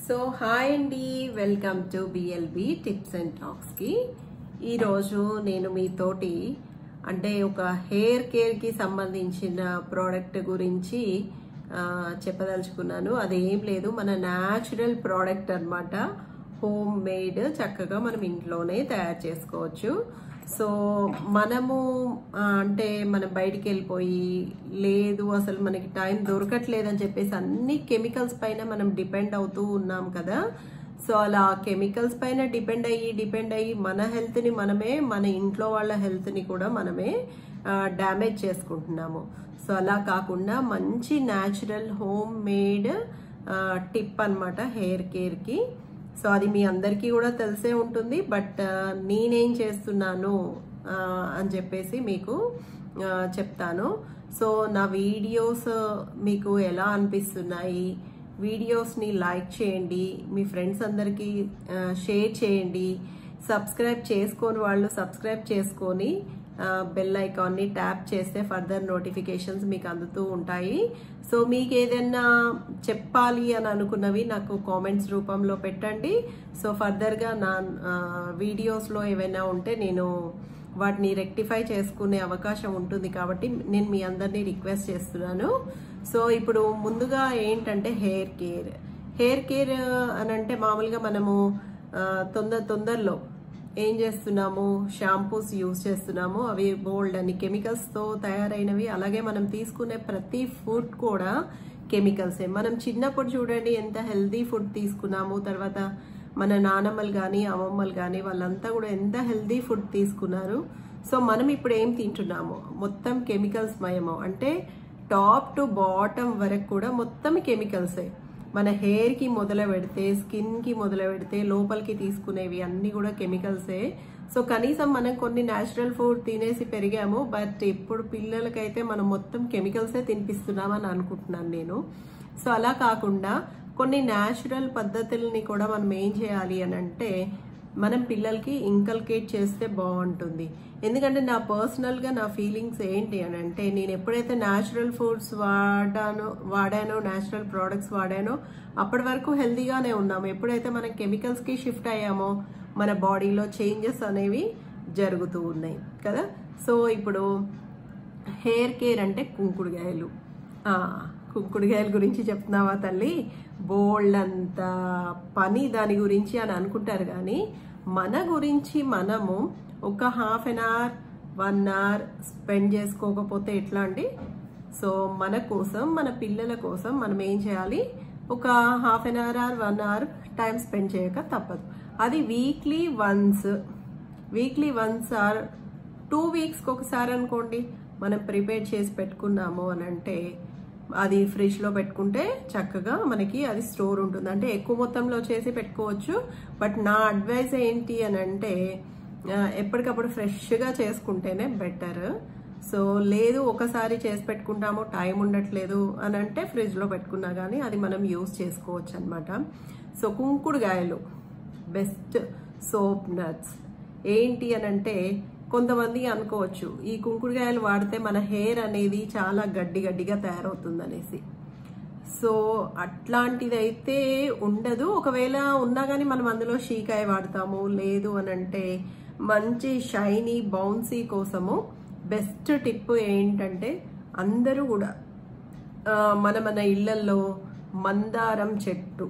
so hi అండి welcome to BLB tips and టాక్స్కి ఈరోజు నేను మీతోటి అంటే ఒక హెయిర్ కేర్కి సంబంధించిన ప్రోడక్ట్ గురించి ఆ, చెప్పదలుచుకున్నాను అదేం లేదు మన న్యాచురల్ ప్రోడక్ట్ అన్నమాట హోమ్ మేడ్ చక్కగా మనం ఇంట్లోనే తయారు చేసుకోవచ్చు సో మనము ఆ, అంటే మనం బయటికి వెళ్ళిపోయి లేదు అసలు మనకి టైం దొరకట్లేదని చెప్పేసి అన్ని కెమికల్స్ పైన మనం డిపెండ్ అవుతూ ఉన్నాం కదా సో అలా కెమికల్స్ పైన డిపెండ్ అయ్యి డిపెండ్ అయ్యి మన హెల్త్ని మనమే మన ఇంట్లో వాళ్ళ హెల్త్ని కూడా మనమే డ్యామేజ్ చేసుకుంటున్నాము సో అలా కాకుండా మంచి న్యాచురల్ హోమ్ మేడ్ టిప్ అన్నమాట హెయిర్ కేర్కి సో అది మీ అందరికీ కూడా తెలిసే ఉంటుంది బట్ నేనేం చేస్తున్నాను ఆ, అని చెప్పేసి మీకు ఆ, చెప్తాను సో నా వీడియోస్ మీకు ఎలా అనిపిస్తున్నాయి వీడియోస్ని లైక్ చేయండి మీ ఫ్రెండ్స్ అందరికీ ఆ, షేర్ చేయండి సబ్స్క్రైబ్ చేసుకోని వాళ్ళు సబ్స్క్రైబ్ చేసుకొని ఆ, బెల్ ఐకాన్ని ట్యాప్ చేస్తే ఫర్దర్ నోటిఫికేషన్స్ మీకు అందుతూ ఉంటాయి సో మీకు ఏదైనా చెప్పాలి అని అనుకున్నవి నాకు కామెంట్స్ రూపంలో పెట్టండి సో ఫర్దర్గా నా ఆ, వీడియోస్లో ఏవైనా ఉంటే నేను వాటిని రెక్టిఫై చేసుకునే అవకాశం ఉంటుంది కాబట్టి నేను మీ అందరినీ రిక్వెస్ట్ చేస్తున్నాను సో ఇప్పుడు ముందుగా ఏంటంటే హెయిర్ కేర్ హెయిర్ కేర్ అని అంటే మామూలుగా మనము ఆ, తొందర తొందరలో ఏం చేస్తున్నాము షాంపూస్ యూజ్ చేస్తున్నాము అవి బోల్డ్ అని కెమికల్స్తో తయారైనవి అలాగే మనం తీసుకునే ప్రతి ఫుడ్ కూడా కెమికల్సే మనం చిన్నప్పుడు చూడండి ఎంత హెల్దీ ఫుడ్ తీసుకున్నాము తర్వాత మన నానమ్మలు కానీ అమ్మమ్మలు కానీ వాళ్ళంతా కూడా ఎంత హెల్దీ ఫుడ్ తీసుకున్నారు సో మనం ఇప్పుడు ఏం తింటున్నాము మొత్తం కెమికల్స్ మయము అంటే టాప్ టు బాటమ్ వరకు కూడా మొత్తం కెమికల్సే మన హెయిర్కి మొదలు పెడితే స్కిన్కి మొదలు పెడితే లోపలికి తీసుకునేవి అన్నీ కూడా కెమికల్సే సో కనీసం మనం కొన్ని న్యాచురల్ ఫుడ్ తినేసి పెరిగాము బట్ ఇప్పుడు పిల్లలకైతే మనం మొత్తం కెమికల్సే తినిపిస్తున్నామని అనుకుంటున్నాను నేను సో అలా కాకుండా కొన్ని న్యాచురల్ పద్ధతుల్ని కూడా మనం ఏం చేయాలి అని అంటే మనం పిల్లలకి ఇంకల్కేట్ చేస్తే బాగుంటుంది ఎందుకంటే నా పర్సనల్గా నా ఫీలింగ్స్ ఏంటి అని అంటే నేను ఎప్పుడైతే న్యాచురల్ ఫుడ్స్ వాడానో వాడానో న్యాచురల్ ప్రోడక్ట్స్ వాడానో అప్పటి వరకు హెల్తీగానే ఉన్నాము ఎప్పుడైతే మనం కెమికల్స్కి షిఫ్ట్ అయ్యామో మన బాడీలో చేంజెస్ అనేవి జరుగుతూ ఉన్నాయి కదా సో ఇప్పుడు హెయిర్ కేర్ అంటే కుంకుడుగాయలు ఆ, కుంకుడుగాయల గురించి చెప్తున్నావా తల్లి బోల్డ్ అంత పని దాని గురించి అని అనుకుంటారు కానీ మన గురించి మనము ఒక half an hour one hour spend చేసుకోకపోతే ఎట్లా అండి సో మన కోసం మన పిల్లల కోసం మనం ఏం చేయాలి ఒక half an hour or one hour time spend చేయక తప్పదు అది weekly once weekly once or two వీక్స్కి ఒకసారి అనుకోండి మనం ప్రిపేర్ చేసి పెట్టుకున్నాము అని అంటే అది ఫ్రిడ్జ్లో పెట్టుకుంటే చక్కగా మనకి అది స్టోర్ ఉంటుంది అంటే ఎక్కువ మొత్తంలో చేసి పెట్టుకోవచ్చు బట్ నా అడ్వైస్ ఏంటి అని అంటే ఆ, ఎప్పటికప్పుడు ఫ్రెష్గా చేసుకుంటేనే బెటర్ సో లేదు ఒకసారి చేసి పెట్టుకుంటాము టైం ఉండట్లేదు అని అంటే ఫ్రిడ్జ్లో పెట్టుకున్నా కానీ అది మనం యూస్ చేసుకోవచ్చు అనమాట సో కుంకుడుగాయలు బెస్ట్ సోప్ నట్స్ ఏంటి అని అంటే కొంతమంది అనుకోవచ్చు ఈ కుంకుడుగాయలు వాడితే మన హెయిర్ అనేది చాలా గడ్డి గడ్డిగా తయారవుతుంది అనేసి సో అట్లాంటిదైతే ఉండదు ఒకవేళ ఉన్నా కానీ మనం అందులో షీకాయ వాడతాము లేదు అని అంటే మంచి షైనీ బౌన్సీ కోసము బెస్ట్ టిప్ ఏంటంటే అందరూ కూడా ఆ, మన మన ఇళ్లల్లో మందారం చెట్టు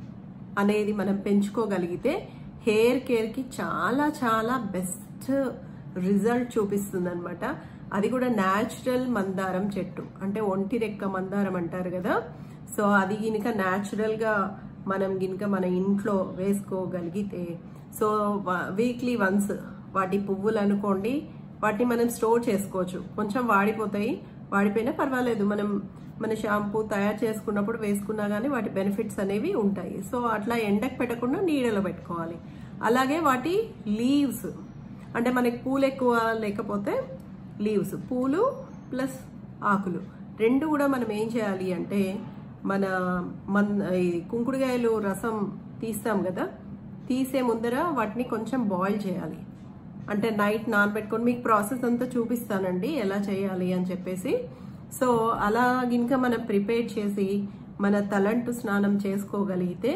అనేది మనం పెంచుకోగలిగితే హెయిర్ కేర్కి చాలా చాలా బెస్ట్ రిజల్ట్ చూపిస్తుంది అనమాట అది కూడా న్యాచురల్ మందారం చెట్టు అంటే ఒంటి రెక్క మందారం అంటారు కదా సో అది గినక న్యాచురల్గా మనం గినక మన ఇంట్లో వేసుకోగలిగితే సో వీక్లీ వన్స్ వాటి పువ్వులు అనుకోండి వాటిని మనం స్టోర్ చేసుకోవచ్చు కొంచెం వాడిపోతాయి వాడిపోయినా పర్వాలేదు మనం మన షాంపూ తయారు చేసుకున్నప్పుడు వేసుకున్నా కానీ వాటి బెనిఫిట్స్ అనేవి ఉంటాయి సో అట్లా ఎండకు పెట్టకుండా నీడలో పెట్టుకోవాలి అలాగే వాటి లీవ్స్ అంటే మనకి పూలు ఎక్కువ లేకపోతే లీవ్స్ పూలు ప్లస్ ఆకులు రెండు కూడా మనం ఏం చేయాలి అంటే మన మన ఈ కుంకుడుగాయలు రసం తీస్తాం కదా తీసే ముందర వాటిని కొంచెం బాయిల్ చేయాలి అంటే నైట్ నానబెట్టుకొని మీకు ప్రాసెస్ అంతా చూపిస్తానండి ఎలా చేయాలి అని చెప్పేసి సో అలా గినక మనం ప్రిపేర్ చేసి మన తలంటు స్నానం చేసుకోగలిగితే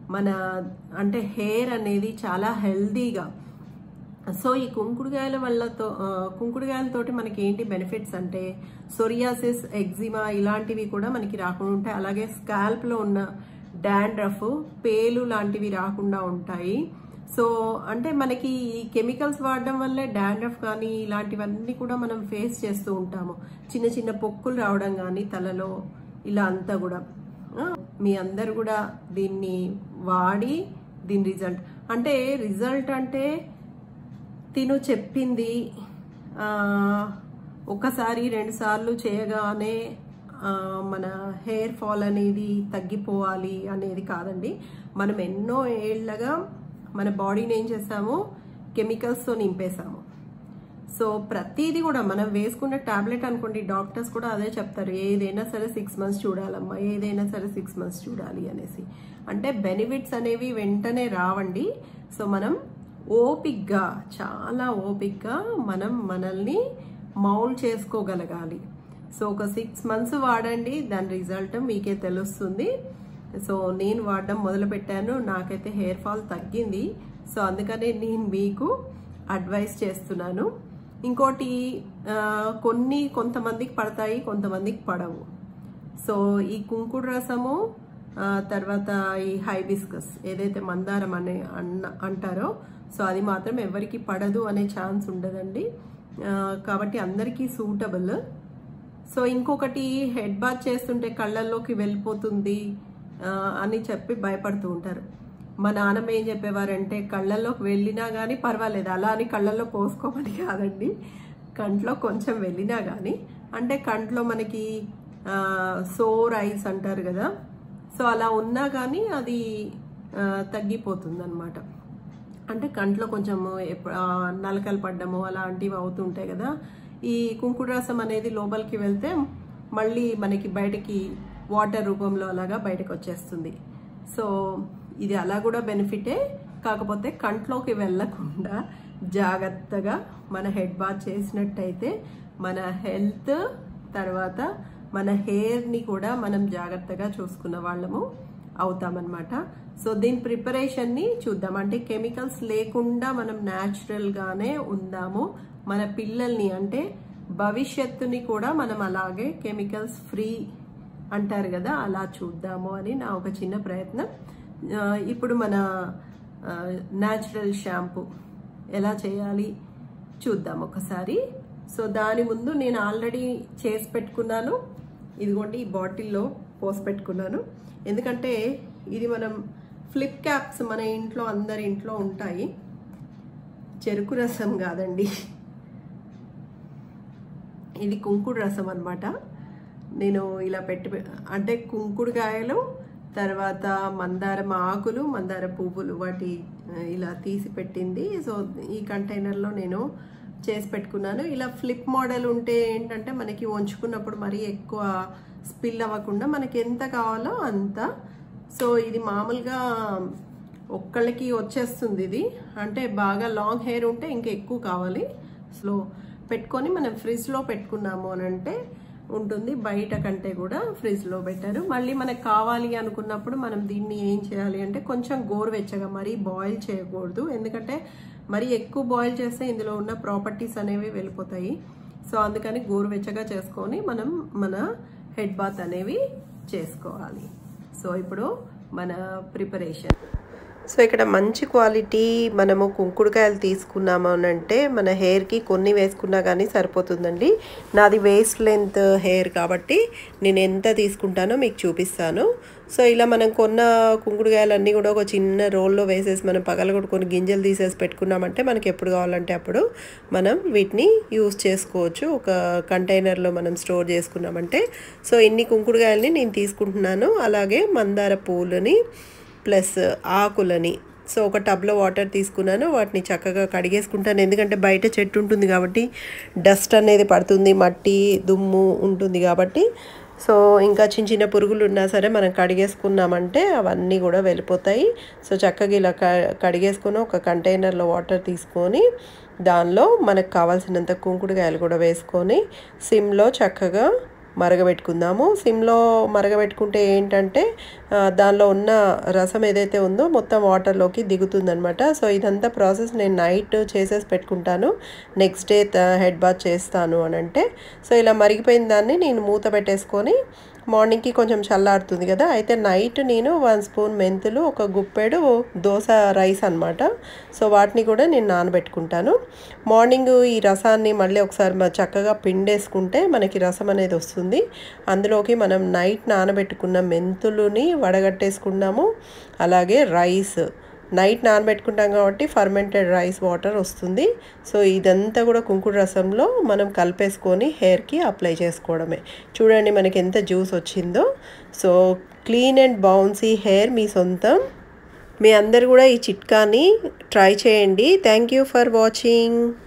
మన అంటే హెయిర్ అనేది చాలా హెల్దీగా సో ఈ కుంకుడుకాయల వల్లతో ఆ, కుంకుడుకాయలతోటి మనకి ఏంటి బెనిఫిట్స్ అంటే సొరియాసిస్ ఎగ్జిమా ఇలాంటివి కూడా మనకి రాకుండా ఉంటాయి అలాగే స్కాల్ప్ లో ఉన్న డాండ్రఫ్ పేలు లాంటివి రాకుండా ఉంటాయి సో అంటే మనకి ఈ కెమికల్స్ వాడడం వల్లే డాండ్రఫ్ కానీ ఇలాంటివన్నీ కూడా మనం ఫేస్ చేస్తూ ఉంటాము చిన్న చిన్న పొక్కులు రావడం కానీ తలలో ఇలా అంతా కూడా ఆ, మీ అందరు కూడా దీన్ని వాడి దీని రిజల్ట్ అంటే రిజల్ట్ అంటే తిను చెప్పింది ఆ, ఒకసారి రెండు సార్లు చేయగానే ఆ, మన హెయిర్ ఫాల్ అనేది తగ్గిపోవాలి అనేది కాదండి మనం ఎన్నో ఏళ్ళగా మన బాడీని ఏం చేస్తాము కెమికల్స్తో నింపేశాము సో ప్రతిదీ కూడా మనం వేసుకున్న టాబ్లెట్ అనుకోండి డాక్టర్స్ కూడా అదే చెప్తారు ఏదైనా సరే సిక్స్ మంత్స్ చూడాలమ్మా ఏదైనా సరే సిక్స్ మంత్స్ చూడాలి అనేసి అంటే బెనిఫిట్స్ అనేవి వెంటనే రావండి సో మనం ఓపిక్గా చాలా ఓపిక్గా మనం మనల్ని మౌల్డ్ చేసుకోగలగాలి సో ఒక సిక్స్ మంత్స్ వాడండి దాని రిజల్ట్ మీకే తెలుస్తుంది సో నేను వాడడం మొదలు పెట్టాను నాకైతే హెయిర్ ఫాల్ తగ్గింది సో అందుకనే నేను మీకు అడ్వైస్ చేస్తున్నాను ఇంకోటి ఆ, కొన్ని కొంతమందికి పడతాయి కొంతమందికి పడవు సో ఈ కుంకుడు రసము ఆ, తర్వాత ఈ హైబిస్కస్ ఏదైతే మందారం అనే అన్న అంటారో సో అది మాత్రం ఎవరికి పడదు అనే ఛాన్స్ ఉండదండి ఆ, కాబట్టి అందరికీ సూటబుల్ సో ఇంకొకటి హెడ్ బాత్ చేస్తుంటే కళ్ళల్లోకి వెళ్ళిపోతుంది ఆ, అని చెప్పి భయపడుతూ ఉంటారు మా నాన్నమ్మ ఏం చెప్పేవారంటే కళ్ళల్లోకి వెళ్ళినా కానీ పర్వాలేదు అలా అని కళ్ళల్లో పోసుకోమని కాదండి కంట్లో కొంచెం వెళ్ళినా కానీ అంటే కంట్లో మనకి సోర్ ఐస్ అంటారు కదా సో అలా ఉన్నా కానీ అది తగ్గిపోతుంది అనమాట అంటే కంట్లో కొంచెం ఎప్ప- ఆ, నలకలు పడ్డము అలాంటివి అవుతుంటాయి కదా ఈ కుంకుడు రసం అనేది లోపలికి వెళ్తే మళ్ళీ మనకి బయటకి వాటర్ రూపంలో అలాగా బయటకు వచ్చేస్తుంది సో ఇది అలా కూడా బెనిఫిటే కాకపోతే కంట్లోకి వెళ్ళకుండా జాగ్రత్తగా మన హెడ్ బాత్ చేసినట్టయితే మన హెల్త్ తర్వాత మన హెయిర్ని కూడా మనం జాగ్రత్తగా చూసుకున్న వాళ్ళము అవుతామన్నమాట సో దీని ప్రిపరేషన్ని చూద్దాం అంటే కెమికల్స్ లేకుండా మనం న్యాచురల్గానే ఉందాము మన పిల్లల్ని అంటే భవిష్యత్తుని కూడా మనం అలాగే కెమికల్స్ ఫ్రీ అంటారు కదా అలా చూద్దాము అని నా ఒక చిన్న ప్రయత్నం ఆ, ఇప్పుడు మన న్యాచురల్ షాంపూ ఎలా చేయాలి చూద్దాం ఒకసారి సో దాని ముందు నేను ఆల్రెడీ చేసి పెట్టుకున్నాను ఇదిగోండి ఈ బాటిల్లో పోసి పెట్టుకున్నాను ఎందుకంటే ఇది మనం ఫ్లిప్ క్యాప్స్ మన ఇంట్లో అందరి ఇంట్లో ఉంటాయి చెరుకు రసం కాదండి ఇది కుంకుడు రసం అన్నమాట నేను ఇలా పెట్టి అంటే కుంకుడుకాయలు తర్వాత మందారం ఆకులు మందార పువ్వులు వాటి ఆ, ఇలా తీసి పెట్టింది సో ఈ కంటైనర్లో నేను చేసి పెట్టుకున్నాను ఇలా ఫ్లిప్ మోడల్ ఉంటే ఏంటంటే మనకి వంచుకున్నప్పుడు మరీ ఎక్కువ స్పిల్ అవ్వకుండా మనకి ఎంత కావాలో అంత సో ఇది మామూలుగా ఒక్కళ్ళకి వచ్చేస్తుంది ఇది అంటే బాగా లాంగ్ హెయిర్ ఉంటే ఇంకా ఎక్కువ కావాలి స్లో పెట్టుకొని మనం ఫ్రిడ్జ్లో పెట్టుకున్నాము అని అంటే ఉంటుంది బయట కంటే కూడా ఫ్రిడ్జ్లో పెట్టారు మళ్ళీ మనకు కావాలి అనుకున్నప్పుడు మనం దీన్ని ఏం చేయాలి అంటే కొంచెం గోరువెచ్చగా మరీ బాయిల్ చేయకూడదు ఎందుకంటే మరీ ఎక్కువ బాయిల్ చేస్తే ఇందులో ఉన్న ప్రాపర్టీస్ అనేవి వెళ్ళిపోతాయి సో అందుకని గోరువెచ్చగా చేసుకొని మనం మన హెడ్ బాత్ అనేవి చేసుకోవాలి సో ఇప్పుడు మన ప్రిపరేషన్ సో ఇక్కడ మంచి క్వాలిటీ మనము కుంకుడుకాయలు తీసుకున్నాము అని అంటే మన హెయిర్కి కొన్ని వేసుకున్నా కానీ సరిపోతుందండి నాది వేస్ట్ లెంత్ హెయిర్ కాబట్టి నేను ఎంత తీసుకుంటానో మీకు చూపిస్తాను సో ఇలా మనం కొన్న కుంకుడుకాయలన్నీ కూడా ఒక చిన్న రోల్లో వేసేసి మనం పగలగొట్టుకొని గింజలు తీసేసి పెట్టుకున్నామంటే మనకి ఎప్పుడు కావాలంటే అప్పుడు మనం వీటిని యూస్ చేసుకోవచ్చు ఒక కంటైనర్లో మనం స్టోర్ చేసుకున్నామంటే సో ఇన్ని కుంకుడుకాయలని నేను తీసుకుంటున్నాను అలాగే మందార పూలని ప్లస్ ఆకులని సో ఒక టబ్లో వాటర్ తీసుకున్నాను వాటిని చక్కగా కడిగేసుకుంటాను ఎందుకంటే బయట చెట్టు ఉంటుంది కాబట్టి డస్ట్ అనేది పడుతుంది మట్టి దుమ్ము ఉంటుంది కాబట్టి సో ఇంకా చిన్న చిన్న పురుగులు ఉన్నా సరే మనం కడిగేసుకున్నామంటే అవన్నీ కూడా వెళ్ళిపోతాయి సో చక్కగా ఇలా క కడిగేసుకొని ఒక కంటైనర్లో వాటర్ తీసుకొని దానిలో మనకు కావాల్సినంత కుంకుడుకాయలు కూడా వేసుకొని సిమ్లో చక్కగా మరగబెట్టుకుందాము సిమ్లో మరగబెట్టుకుంటే ఏంటంటే ఆ, దానిలో ఉన్న రసం ఏదైతే ఉందో మొత్తం వాటర్లోకి దిగుతుందనమాట సో ఇదంతా ప్రాసెస్ నేను నైట్ చేసేసి పెట్టుకుంటాను నెక్స్ట్ డే హెడ్ బాత్ చేస్తాను అని అంటే సో ఇలా మరిగిపోయిన దాన్ని నేను మూత పెట్టేసుకొని మార్నింగ్కి కొంచెం చల్లారుతుంది కదా అయితే నైట్ నేను వన్ స్పూన్ మెంతులు ఒక గుప్పెడు దోశ రైస్ అనమాట సో వాటిని కూడా నేను నానబెట్టుకుంటాను మార్నింగ్ ఈ రసాన్ని మళ్ళీ ఒకసారి మ- చక్కగా పిండేసుకుంటే మనకి రసం అనేది వస్తుంది అందులోకి మనం నైట్ నానబెట్టుకున్న మెంతులుని వడగట్టేసుకున్నాము అలాగే రైస్ నైట్ నానబెట్టుకుంటాం కాబట్టి ఫర్మెంటెడ్ రైస్ వాటర్ వస్తుంది సో ఇదంతా కూడా కుంకుడు రసంలో మనం కలిపేసుకొని హెయిర్కి అప్లై చేసుకోవడమే చూడండి మనకి ఎంత జ్యూస్ వచ్చిందో so clean and bouncy hair మీ సొంతం మీ అందరు కూడా ఈ చిట్కాని ట్రై చేయండి థ్యాంక్ యూ ఫర్ వాచింగ్